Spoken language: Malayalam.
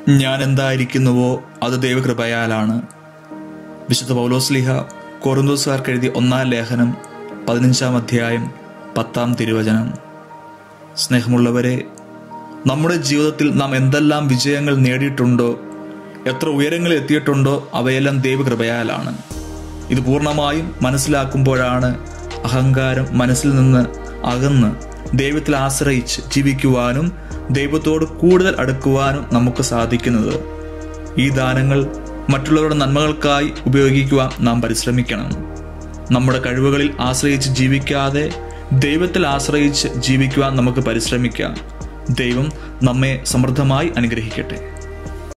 ഞാൻ എന്തായിരിക്കുന്നുവോ അത് ദൈവകൃപയാലാണ് വിശുദ്ധ പൗലോസ്ലിഹ കോറിന്തോസുകാർക്ക് എഴുതിയ ഒന്നാം ലേഖനം പതിനഞ്ചാം അധ്യായം പത്താം തിരുവചനം സ്നേഹമുള്ളവരെ നമ്മുടെ ജീവിതത്തിൽ നാം എന്തെല്ലാം വിജയങ്ങൾ നേടിയിട്ടുണ്ടോ എത്ര ഉയരങ്ങളിൽ എത്തിയിട്ടുണ്ടോ അവയെല്ലാം ദൈവകൃപയാലാണ് ഇത് പൂർണ്ണമായും മനസ്സിലാക്കുമ്പോഴാണ് അഹങ്കാരം മനസ്സിൽ നിന്ന് അകന്ന് ദൈവത്തിൽ ആശ്രയിച്ച് ജീവിക്കുവാനും ദൈവത്തോട് കൂടുതൽ അടുക്കുവാനും നമുക്ക് സാധിക്കുന്നത് ഈ ദാനങ്ങൾ മറ്റുള്ളവരുടെ നന്മകൾക്കായി ഉപയോഗിക്കുവാൻ നാം പരിശ്രമിക്കണം നമ്മുടെ കഴിവുകളിൽ ആശ്രയിച്ച് ജീവിക്കാതെ ദൈവത്തിൽ ആശ്രയിച്ച് ജീവിക്കുവാൻ നമുക്ക് പരിശ്രമിക്കാം ദൈവം നമ്മെ സമൃദ്ധമായി അനുഗ്രഹിക്കട്ടെ